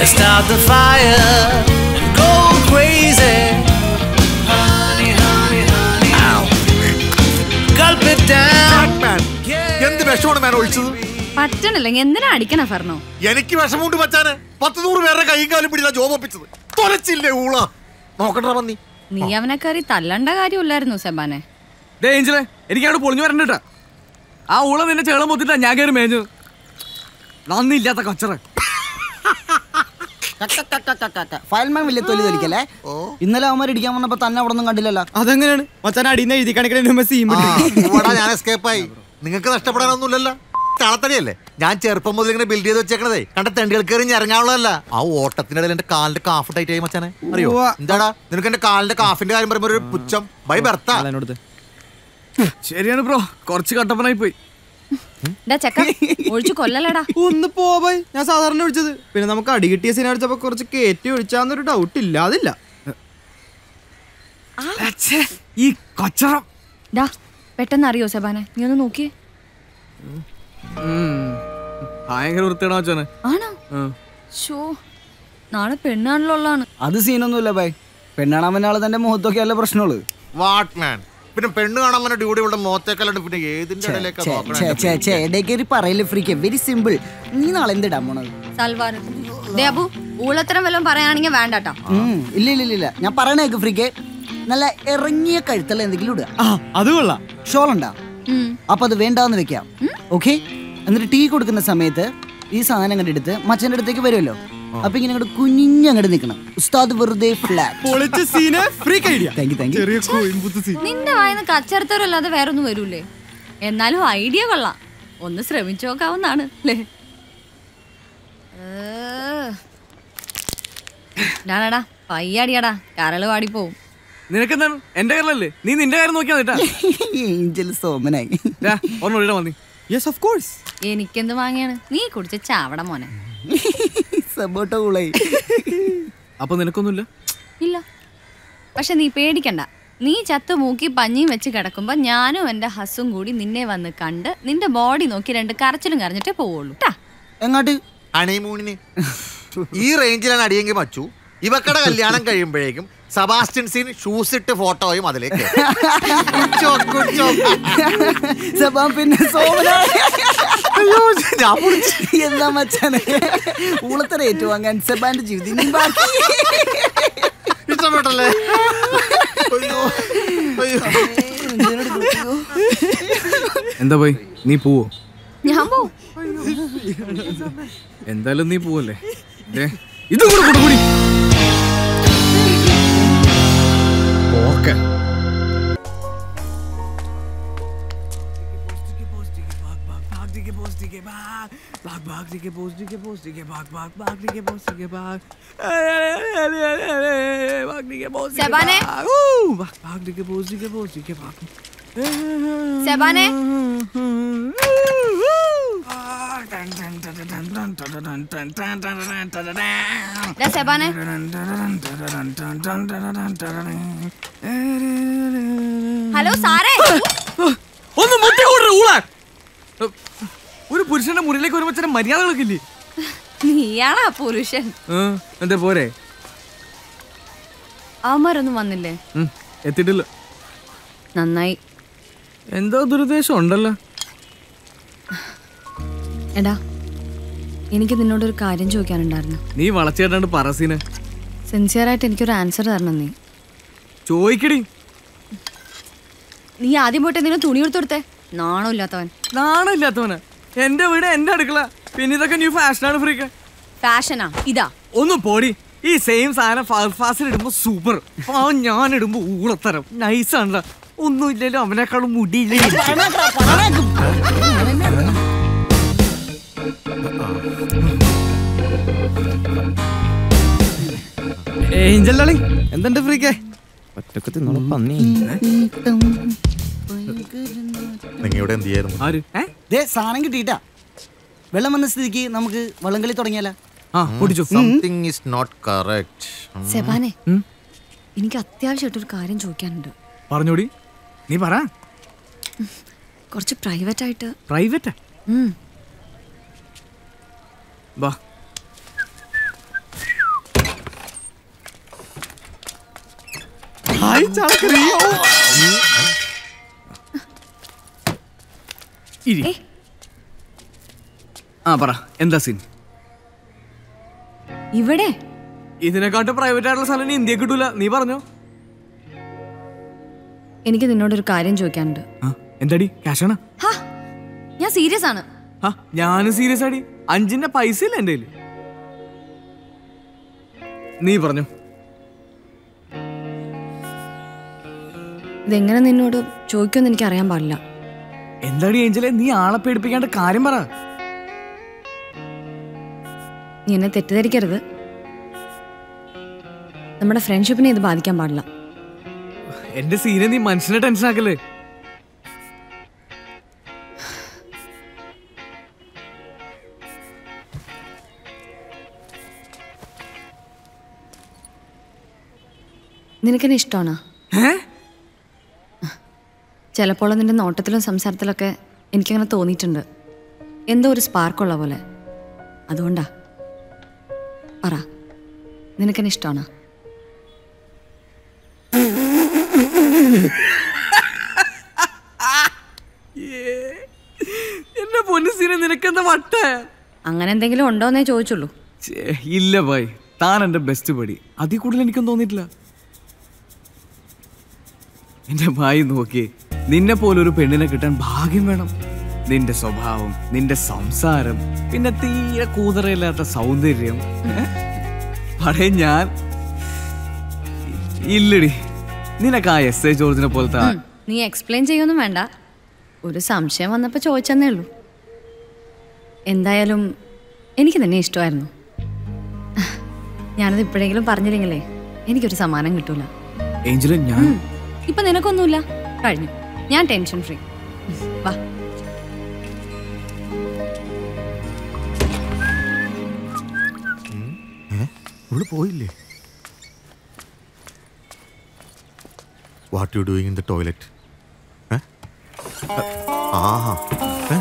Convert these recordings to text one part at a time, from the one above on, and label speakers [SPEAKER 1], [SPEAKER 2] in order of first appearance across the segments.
[SPEAKER 1] Let's start the fire and go crazy. Honey, honey, honey. Ow. Gulp it down.
[SPEAKER 2] എന്ത് വിഷമാണ് മാൻ ഒഴിച്ചത്
[SPEAKER 3] പറ്റണില്ലെങ്കിൽ എന്തിനാ അടിക്കണ ഫർണോ
[SPEAKER 2] എനിക്ക് വിഷമുണ്ട് മച്ചാനെ പത്ത് നൂറ് പേരുടെ കൈയും കാലും പിടിച്ച ജോബ് ഒപ്പിച്ചത് തൊലച്ചില്ലേ ഊള നോക്കണ്ട പന്നി
[SPEAKER 3] നീ അവനെ കയറി തല്ലണ്ട കാര്യമില്ലായിരുന്നു സെബാനെ
[SPEAKER 4] ദേ ഏഞ്ചലെ എനിക്ക് അവിടെ പൊളിഞ്ഞു വരണ്ടട്ടാ ആ ഊള നിന്നെ ചേളം പൊത്തിട്ടാ ഞാൻ കയറി മേഞ്ഞു നന്ദിയില്ലാത്ത കച്ചറ
[SPEAKER 5] ഫയൽമാൻ വലിയ തൊലി തൊലിക്കല്ലേ ഇന്നലെ അവന്മാർ ഇടിക്കാൻ വന്നപ്പോ തന്നെ അവിടെ ഒന്നും കണ്ടില്ലല്ലോ
[SPEAKER 6] അതെങ്ങനെയാണ് മച്ചാൻ അടിയിൽ എഴുതി കണക്കിന് സീൻ
[SPEAKER 2] ഞാൻ എസ്കേപ്പായി നിങ്ങൾക്ക് നഷ്ടപ്പെടാനൊന്നുമില്ലല്ലോ ചാളത്തടിയല്ലേ ഞാൻ ചെറുപ്പം മുതൽ ഇങ്ങനെ ബിൽഡ് ചെയ്ത് വെച്ചേക്കണതേ കണ്ട തെണ്ടികൾ കയറി ഇറങ്ങാനുള്ളതല്ല ആ ഓട്ടത്തിനിടയിൽ എന്റെ കാലിന്റെ കാഫ് ടൈറ്റ് ആയി മച്ചാനെ അറിയോ
[SPEAKER 6] ഉവ്വ.
[SPEAKER 2] എന്താടാ നിനക്ക് എന്റെ കാലിന്റെ കാഫിന്റെ കാര്യം പറയുമ്പോ ഒരു പുച്ഛം ബൈ ബർത്ത
[SPEAKER 4] ശരിയാണ് ബ്രോ കുറച്ച് കട്ടപ്പനായി പോയി
[SPEAKER 3] ഡാ ചെക്ക ഒഴിച്ചു കൊല്ലലടാ
[SPEAKER 6] ഒന്ന് പോവായി ഞാൻ സാധാരണ ഒഴിച്ചത് പിന്നെ നമുക്ക് അടി കിട്ടിയ സീൻ അടിച്ചപ്പോ കുറച്ച് കയറ്റി ഒഴിച്ചാന്നൊരു ഡൗട്ട് ഇല്ലാതില്ല
[SPEAKER 4] ഛേ, ഈ കച്ചറ
[SPEAKER 3] ഡാ പെട്ടെന്ന് അറിയോ സെബാനെ നീ ഒന്ന് നോക്കിയേ
[SPEAKER 4] ഉം. ഭയങ്കര വൃത്തിയാണോ അച്ഛനെ
[SPEAKER 3] ആണോ ഷോ നാളെ പെണ്ണാണല്ലോ ഉള്ളതാണ്
[SPEAKER 5] അത് സീനൊന്നുമില്ല ബൈ പെണ്ണാണാൻ പറ്റുന്ന ആള് തന്റെ മുഖത്തൊക്കെ അല്ല പ്രശ്നമുള്ളൂ
[SPEAKER 2] വാട്ട് മാൻ പിന്നെ പെണ്ണ് കാണാൻ വന്ന ഡ്യൂട്ടി ഇവിടെ മോത്തേക്കല്ലാണ്ട് പിന്നെ ഏതിന്റെ ഇടയിലേക്കാ നോക്കണേ
[SPEAKER 5] ഇടയ്ക്കേറി പറയല് ഫ്രീക്ക് വെരി സിമ്പിൾ നീ നാളെ എന്തിടാൻ പോണത്
[SPEAKER 3] സൽവാർ ദേ അബു ഊളത്തരം വല്ലതും പറയാണെങ്കിൽ വേണ്ടട്ടോ
[SPEAKER 5] ഉം, ഇല്ല ഇല്ല ഇല്ല, ഇല്ല ഞാൻ പറയണേക്ക് ഫ്രീക്ക് നല്ല ഇറങ്ങിയ കഴുത്തുള്ള എന്തെങ്കിലും ഇടുക
[SPEAKER 6] അത് കൊള്ളാം
[SPEAKER 5] ഷോൾ ഉണ്ടാ അപ്പൊ അത് വേണ്ടാന്ന് വെക്കാം ഓക്കെ എന്നിട്ട് ടീ കൊടുക്കുന്ന സമയത്ത് ഈ സാധനം കണ്ടെടുത്ത് മച്ചന്റെ അടുത്തേക്ക് വരുമല്ലോ അപ്പൊ ഇങ്ങനെ അങ്ങോട്ട് കുഞ്ഞങ്ങോട്ട് നിൽക്കണം ഉസ്താദ് വെറുതെ ഫ്ലാറ്റ്
[SPEAKER 6] പൊളിച്ച scene free idea
[SPEAKER 5] thank you thank you
[SPEAKER 6] ചെറിയ കോയിമ്പുത്ത് സീൻ
[SPEAKER 3] നിന്റെ വായന്ന് കച്ചറത്തരം അല്ലാതെ വേറൊന്നും വരൂലേ എന്നാലും ഐഡിയ കൊള്ളാം ഒന്ന് ശ്രമിച്ചു നോക്കാവുന്നാണ് അല്ലേ ഡാടാ പയ്യാടിയാടാ കരള് പാടിപ്പോവും
[SPEAKER 4] നിനക്കെന്താണ് എന്റെ കയറലല്ലേ നീ നിന്റെ കാര്യം നോക്കിയാ കേട്ടാ
[SPEAKER 5] ഏഞ്ചൽ സോമനായി
[SPEAKER 4] ഒരെണ്ണം ഒഴിടാ മതി
[SPEAKER 6] യെസ് ഓഫ് കോഴ്സ്
[SPEAKER 3] എനിക്കെന്ത് വാങ്ങിയാണ് നീ കുടിച്ച ചാവട മോനെ
[SPEAKER 5] സബോട്ടോ കൂളായി
[SPEAKER 4] അപ്പൊ നിനക്കൊന്നുമില്ല
[SPEAKER 3] ഇല്ല പക്ഷെ നീ പേടിക്കണ്ട നീ ചത്ത് മൂക്കി പഞ്ഞിയും വെച്ച് കിടക്കുമ്പോ ഞാനും എന്റെ ഹസ്സും കൂടി നിന്നെ വന്ന് കണ്ട് നിന്റെ ബോഡി നോക്കി രണ്ട് കരച്ചിലും കരഞ്ഞിട്ടേ പോവുള്ളൂ ട്ടാ
[SPEAKER 5] എങ്ങാട്ട്
[SPEAKER 2] ഹണിമൂണിന് ഈ റേഞ്ചിലാണ് അടിയെങ്കിൽ മച്ചു ഇവക്കടെ കല്യാണം കഴിയുമ്പോഴേക്കും സബാസ്റ്റ്യൻ സീൻ ഷൂസ് ഇട്ട് ഫോട്ടോയും അതിലേക്ക് കുച്ചോ, കുച്ചോ.
[SPEAKER 5] സബാ പിന്നെ സോമനായി
[SPEAKER 2] അയ്യോ, ഞാൻ പൊളിച്ചു.
[SPEAKER 5] എന്താ മച്ചാനെ ഊളത്തര ഏറ്റുവാങ്ങാൻ സെബാന്റെ ജീവിതം നീ ബാക്കി
[SPEAKER 2] ഇഷ്ടപ്പെട്ടല്ലേ അയ്യോ അയ്യോ
[SPEAKER 4] എന്താ പോയി നീ പോവോ
[SPEAKER 3] ഞാൻ പോവും
[SPEAKER 4] എന്തായാലും നീ പോവല്ലേ ദേ, ഇതും കൂടെ കൊടുക്കൂടി ഓക്കെ
[SPEAKER 3] സെബാനെ സെബാനെ ദാ സെബാനെ ഹലോ സാറേ
[SPEAKER 4] ഒന്ന് മുട്ടി കൂട ഊള ഒരു പുരുഷന്റെ മുറിയിലേക്ക് വരുമ്പോ ചില മര്യാദകളൊക്കെ ഇല്ലേ
[SPEAKER 3] നീയാണാ പുരുഷൻ
[SPEAKER 4] ആ, എന്താ പോരെ
[SPEAKER 3] അവന്മാരൊന്നും വന്നില്ലേ
[SPEAKER 4] ഉം, എത്തിയിട്ടില്ല
[SPEAKER 3] നന്നായി
[SPEAKER 4] എന്തോ ദുരുദ്ദേശം ഉണ്ടല്ലോ
[SPEAKER 3] എടാ എനിക്ക് നിന്നോടൊരു കാര്യം ചോദിക്കാനുണ്ടായിരുന്നു
[SPEAKER 4] നീ വളച്ചേട്ടാണ്ട് പറസീന്
[SPEAKER 3] സിൻസിയറായിട്ട് എനിക്കൊരു ആൻസർ തരണം നീ
[SPEAKER 4] ചോദിക്കടി
[SPEAKER 3] നീ ആദ്യം പോയിട്ട് എന്തിനും തുണി എടുത്തു കൊടുത്തേ നാണോ ഇല്ലാത്തവൻ
[SPEAKER 4] നാണമില്ലാത്തവന് എന്റെ വീട് എന്റെ അടുക്കള പിന്നെ ഇതൊക്കെ ന്യൂ ഫാഷനാണ് ഫ്രീക്ക്
[SPEAKER 3] ഫാഷനാ ഇതാ
[SPEAKER 4] ഒന്ന് പോടി ഈ സെയിം സാധനം ഫാസിൽ ഇടുമ്പോ സൂപ്പർ ആ ഞാൻ ഇടുമ്പോ ഊളത്തരം നൈസാണല്ലോ ഒന്നും ഇല്ലല്ലോ അവനേക്കാളും മുടിയില്ലേ
[SPEAKER 6] ഏഞ്ചൽ ഡാർലിംഗ് എന്തുണ്ട് ഫ്രീക്കേ ഒറ്റക്ക് തിന്നോളാം പന്നി
[SPEAKER 2] നിങ്ങളുടെ എന്ത് ചെയ്യായിരുന്നു
[SPEAKER 4] ആര്
[SPEAKER 5] ദേ സാധനം കിട്ടിയിട്ടാ വെള്ളം വന്ന സ്ഥിതിക്ക് നമുക്ക് വള്ളംകളി തുടങ്ങിയാലോ
[SPEAKER 4] ആ പൊടിച്ചു
[SPEAKER 2] സംതിങ് ഈസ് നോട്ട് കറക്റ്റ്
[SPEAKER 3] സെബാനെ എനിക്ക് അത്യാവശ്യമായിട്ടൊരു കാര്യം ചോദിക്കാനുണ്ട്
[SPEAKER 4] പറഞ്ഞോടി നീ പറ
[SPEAKER 3] കുറച്ച് പ്രൈവറ്റ് ആയിട്ട്
[SPEAKER 4] പ്രൈവറ്റാ
[SPEAKER 3] ഉം.
[SPEAKER 4] വാ
[SPEAKER 6] ഹായ് ചളക്കറി
[SPEAKER 4] ഇരി ആ പറ എന്താ സീൻ
[SPEAKER 3] ഇവിടെ
[SPEAKER 4] ഇതിനെക്കാട്ട് പ്രൈവറ്റ് ആയിട്ടുള്ള സ്ഥലം ഇനി ഇന്ത്യക്ക് കിട്ടൂല നീ പറഞ്ഞോ
[SPEAKER 3] എനിക്ക് നിന്നോടൊരു കാര്യം ചോദിക്കാനുണ്ട്
[SPEAKER 4] ആ എന്താടി ക്യാഷാണ്
[SPEAKER 3] ഹാ ഞാൻ സീരിയസ് ആണ്
[SPEAKER 4] ആ ഞാനും സീരിയസ് ആടി അഞ്ചിന്റെ പൈസ ഇല്ല എന്റെ കയ്യില് നീ പറഞ്ഞു
[SPEAKER 3] ഇതെങ്ങനെ നിന്നോട് ചോദിക്കുമെന്ന് എനിക്ക് അറിയാൻ പാടില്ല
[SPEAKER 4] എന്താടി ഏഞ്ചലെ നീ ആളെ പേടിപ്പിക്കാണ്ട് കാര്യം പറ
[SPEAKER 3] നീ എന്നെ തെറ്റിദ്ധരിക്കരുത് നമ്മുടെ ഫ്രണ്ട്ഷിപ്പിനെ ഇത് ബാധിക്കാൻ പാടില്ല
[SPEAKER 4] എന്റെ സീനെ നീ മനുഷ്യനെ ടെൻഷൻ ആക്കല്ലേ
[SPEAKER 3] നിനക്കെന്നെ ഇഷ്ടമാണോ
[SPEAKER 4] ഏ
[SPEAKER 3] ചിലപ്പോൾ നിന്റെ നോട്ടത്തിലും സംസാരത്തിലൊക്കെ എനിക്കങ്ങനെ തോന്നിയിട്ടുണ്ട് എന്തോ ഒരു സ്പാർക്കുള്ള പോലെ അതുകൊണ്ടാ പറ നിനക്കെന്നെ ഇഷ്ടമാണോ
[SPEAKER 4] എന്റെ പൊന്നു സീനെ നിനക്കെന്താ വട്ട
[SPEAKER 3] അങ്ങനെ എന്തെങ്കിലും ഉണ്ടോന്നേ ചോദിച്ചുള്ളൂ
[SPEAKER 4] ഇല്ല ഭായ് താൻ എന്റെ ബെസ്റ്റ് പടി അതിൽ കൂടുതൽ എനിക്കൊന്നും തോന്നിയിട്ടില്ല എന്റെ ഭായി നോക്കിയേ നിന്നെ പോലൊരു പെണ്ണിനെ കിട്ടാൻ ഭാഗ്യം വേണം നിന്റെ സ്വഭാവം നിന്റെ സംസാരം പിന്നെ തീരെ കൂതറയില്ലാത്ത സൗന്ദര്യം ഏ? പടേ ഞാൻ ഇല്ലടി നിനക്ക് ആ എസ് എ ജോർജിനെ പോലത്തെ ആ-
[SPEAKER 3] നീ എക്സ്പ്ലെയിൻ ചെയ്യൊന്നും വേണ്ട ഒരു സംശയം വന്നപ്പോൾ ചോദിച്ചെന്നേ ഉള്ളൂ എന്തായാലും എനിക്ക് തന്നെ ഇഷ്ടമായിരുന്നു ഞാനത് ഇപ്പോഴെങ്കിലും പറഞ്ഞില്ലെങ്കിലേ എനിക്കൊരു സമ്മാനം കിട്ടൂല
[SPEAKER 4] ഏഞ്ചലും ഞാൻ
[SPEAKER 3] ഇപ്പൊ നിനക്കൊന്നുമില്ല കഴിഞ്ഞു ഞാൻ ടെൻഷൻ ഫ്രീ വാ
[SPEAKER 2] ഇവിടെ പോയില്ലേ what you doing in the toilet ആഹാ ഏ?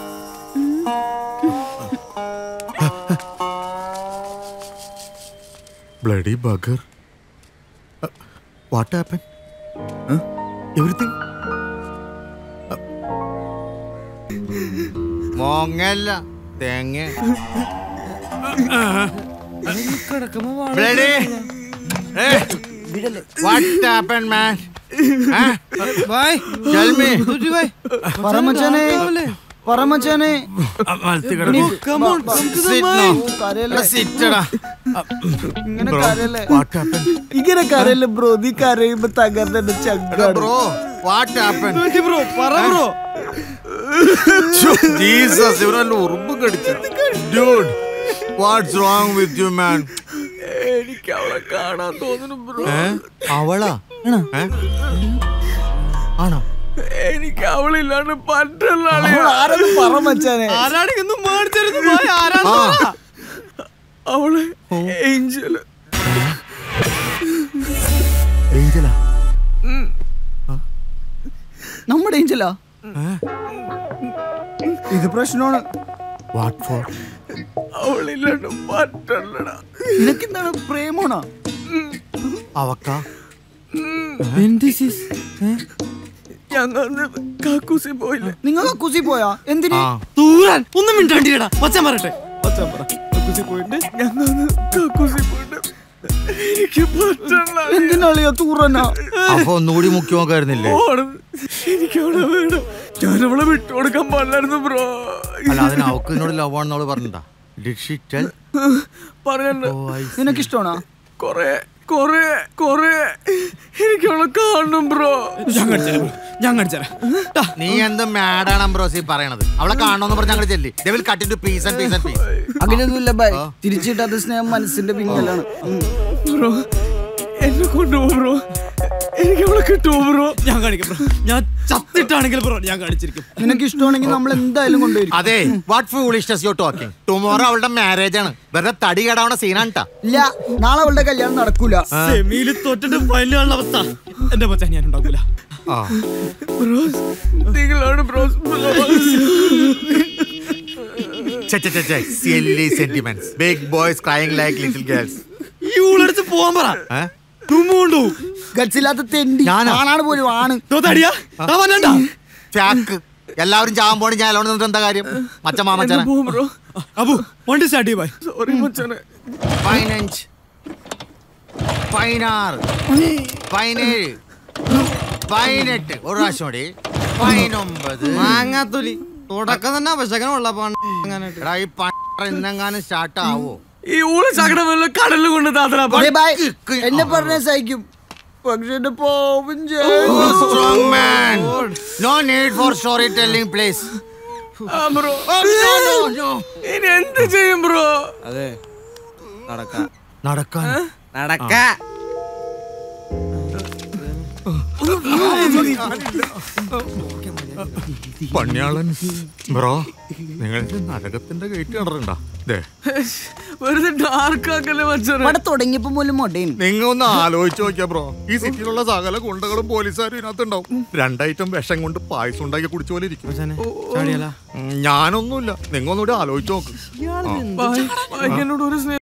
[SPEAKER 2] Bloody bugger what happen everything മോങ്ങല്ല തേങ്ങ bloody what happen man
[SPEAKER 6] bye
[SPEAKER 2] Tell me.
[SPEAKER 6] തുജി ബൈ
[SPEAKER 5] പറമച്ചാനെ പറമച്ചാനെ
[SPEAKER 6] കമോൺ
[SPEAKER 2] Sit now.
[SPEAKER 5] കരയല്ലേ
[SPEAKER 2] സിറ്റടാ
[SPEAKER 5] ഇങ്ങനെ കരയല്ലേ
[SPEAKER 2] വാട്ട് ഹാപ്പൻ
[SPEAKER 5] ഇങ്ങനെ കരയല്ലേ ബ്രോ നീ കരയുമ്പോ തകർന്നെ ചങ്കാണ്
[SPEAKER 2] ബ്രോ വാട്ട് ഹാപ്പൻ
[SPEAKER 6] തുജി ബ്രോ പറ ബ്രോ
[SPEAKER 2] ജീസസ് ഇവരെല്ലാം ഉറുമ്പ് കടിച്ചു dude what's wrong with you man
[SPEAKER 4] എനിക്ക് അവളെ കാണാൻ തോന്നുന്നു ബ്രോ
[SPEAKER 2] അവളാ ഏ? ആണോ
[SPEAKER 4] എനിക്ക് അവളില്ലാണ്ട് പറ്റുള്ള
[SPEAKER 5] ആരെന്ന് പറമച്ചാനെ
[SPEAKER 6] ആരാണെങ്കിലും മേടിച്ചിരുന്നു ബൈ ആരാണ്
[SPEAKER 2] ആ
[SPEAKER 4] അവളെ ഏഞ്ചല്
[SPEAKER 2] ഏഞ്ചലാ
[SPEAKER 5] നമ്മുടെ ഏഞ്ചലാ ഇത് പ്രശ്നമാണ്
[SPEAKER 2] വാട്ട് ഫോർ
[SPEAKER 4] അവളില്ലാണ്ട് പറ്റല്ലടാ
[SPEAKER 5] നിനക്കെന്താണ് പ്രേമാണോ
[SPEAKER 2] അവക്ക
[SPEAKER 4] ഞങ്ങൾ കാക്കൂസി പോയില്ല
[SPEAKER 5] നിങ്ങൾ കക്കൂസി പോയാ എന്തിന്
[SPEAKER 2] ആ
[SPEAKER 6] തൂരാൻ ഒന്നും മിണ്ടാണ്ടിയടാ പച്ചാൻ പറയട്ടെ
[SPEAKER 4] ഞങ്ങൾ കാക്കൂസി പോയിട്ട് എനിക്ക് പറ്റല്ല
[SPEAKER 5] എന്തിനാളിയാ തൂറനാ
[SPEAKER 2] അപ്പൊ ഒന്നുകൂടി മുഖ്യ നോക്കായിരുന്നില്ലേ
[SPEAKER 4] ഓണം എനിക്ക് അവളെ വേണം ഞാൻ അവളെ വിട്ടുകൊടുക്കാൻ പാടില്ലായിരുന്നു ബ്രോ
[SPEAKER 2] അല്ല അതിന് അവക്ക് എന്നോട് ലവ് ആണെന്ന് അവള് പറഞ്ഞിട്ടാ ഡിഡ് ഷി ടെൽ
[SPEAKER 4] പറയണ്ട
[SPEAKER 5] നിനക്ക് ഇഷ്ടമാണോ
[SPEAKER 4] കൊറേ കൊറേ കൊറേ എനിക്ക് അവളെ കാണണം ബ്രോ
[SPEAKER 6] ഞാൻ കാണിച്ചുതരാം bro. ഞാൻ കാണിച്ചുതരാം ട്ടാ.
[SPEAKER 2] നീ എന്ത് മാഡാണ് അംബ്രോസി പറയണത് അവളെ കാണണമെന്ന് പറഞ്ഞ ഞങ്ങൾ ചെല്ലി they will cut into piece and piece and piece
[SPEAKER 5] അങ്ങനെയൊന്നുമില്ല ബൈ തിരിച്ചിട്ടാത്ത സ്നേഹം മനസ്സിന്റെ പിങ്ങലാണ് ഉം.
[SPEAKER 4] ബ്രോ എന്നെ കൊണ്ടുപോ ബ്രോ എനിക്ക് അവളെ കിട്ടുമോ ബ്രോ
[SPEAKER 6] ഞാൻ കാണിക്കാം ബ്രോ ഞാൻ ചത്തിട്ടാണെങ്കിൽ ബ്രോ ഞാൻ കാണിച്ചിരിക്കും
[SPEAKER 5] നിനക്ക് ഇഷ്ടമാണെങ്കിൽ നമ്മൾ എന്തായാലും കൊണ്ടുവരും
[SPEAKER 2] അതെ what foolishness you talking tomorrow അവളുടെ മാരേജ് ആണ് വെറുതെ തടി കേടാവണ സീനാണ് ട്ടാ
[SPEAKER 5] ഇല്ല നാളെ അവളുടെ കല്യാണം നടക്കൂല
[SPEAKER 6] സെമിയിൽ തോറ്റിട്ട് ഫൈനലുള്ള അവസ്ഥ എന്റെ പച്ചാൻ ഞാൻ ഉണ്ടാക്കൂല
[SPEAKER 2] ആ
[SPEAKER 4] ബ്രോസ് നിങ്ങളാണ് ബ്രോസ് ബ്രോസ്
[SPEAKER 2] ഛെ, ഛെ, ഛെ, ഛെ, silly sentiments. Big boys crying like little girls.
[SPEAKER 6] ഈ ഊളടിച്ച് പോവാൻ പറ
[SPEAKER 2] ഏ?
[SPEAKER 6] തുമ്മുണ്ടോ
[SPEAKER 5] ഗഡ്സില്ലാത്ത തെണ്ടി
[SPEAKER 2] ഞാനാ?
[SPEAKER 5] ആണാണ് പോലും ആണ്
[SPEAKER 6] തടിയാ അവനണ്ട
[SPEAKER 2] ചാക്ക് എല്ലാവരും ചാവാൻ പോണി ഞാൻ എല്ലാം നിന്നിട്ട് എന്താ കാര്യം മച്ച മാമച്ചനെ
[SPEAKER 4] ബ്രോ
[SPEAKER 6] അബു വണ്ടി സ്റ്റാർട്ട് ചെയ്യ
[SPEAKER 4] സോറി മച്ചാനെ
[SPEAKER 2] പതിനഞ്ച് പതിനാറ് പതിനേഴ് പതിനെട്ട് ഒരു പ്രാവശ്യം കൂടി പതിനൊമ്പത്
[SPEAKER 6] മാങ്ങാത്തൊലി തുടക്കം തന്നെ അവശകനമുള്ള പാങ്ങാനായിട്ട്
[SPEAKER 2] എടാ ഈ പ ഇന്നെങ്ങാനും സ്റ്റാർട്ട് ആവോ
[SPEAKER 4] ഈ ഊള ചകട വല്ല കടലിൽ കൊണ്ട് താത്തറ
[SPEAKER 5] ദേ ബൈ. എന്നെ പറഞ്ഞ സഹിക്കും പക്ഷെ എന്റെ പോവും ചെയ്യും.
[SPEAKER 2] strong man no need for storytelling please
[SPEAKER 4] bro
[SPEAKER 2] no no no
[SPEAKER 4] ഇനി എന്ത് ചെയ്യും ബ്രോ
[SPEAKER 6] അതെ നടക്ക
[SPEAKER 2] നടക്കാൻ
[SPEAKER 6] നടക്ക
[SPEAKER 2] പണ്യാളൻ ബ്രോ നിങ്ങൾ നരകത്തിന്റെ ഗേറ്റ് കണ്ടിട്ടുണ്ടോ ദേ
[SPEAKER 4] വെറുതെ ഡാർക്ക് ആക്കല്ലേ മച്ചാനെ
[SPEAKER 5] ഇവിടെ തുടങ്ങിയപ്പോ പോലും മൊടയും
[SPEAKER 2] നിങ്ങൾ ഒന്ന് ആലോചിച്ച് നോക്കിയാ ബ്രോ ഈ സിറ്റിയിലുള്ള സകല ഗുണ്ടകളും പോലീസുകാരും ഇതിനകത്ത് ഉണ്ടാവും രണ്ടൈറ്റം വിഷം കൊണ്ട് പായസം ഉണ്ടാക്കി കുടിച്ച പോലെ ഇരിക്കും
[SPEAKER 6] ചാടിയല്ല
[SPEAKER 2] ഉം, ഞാനൊന്നുമില്ല നിങ്ങൾ ഒന്നുകൂടി ആലോചിച്ച് നോക്ക്
[SPEAKER 4] എന്നോട് ഒരു സ്നേഹം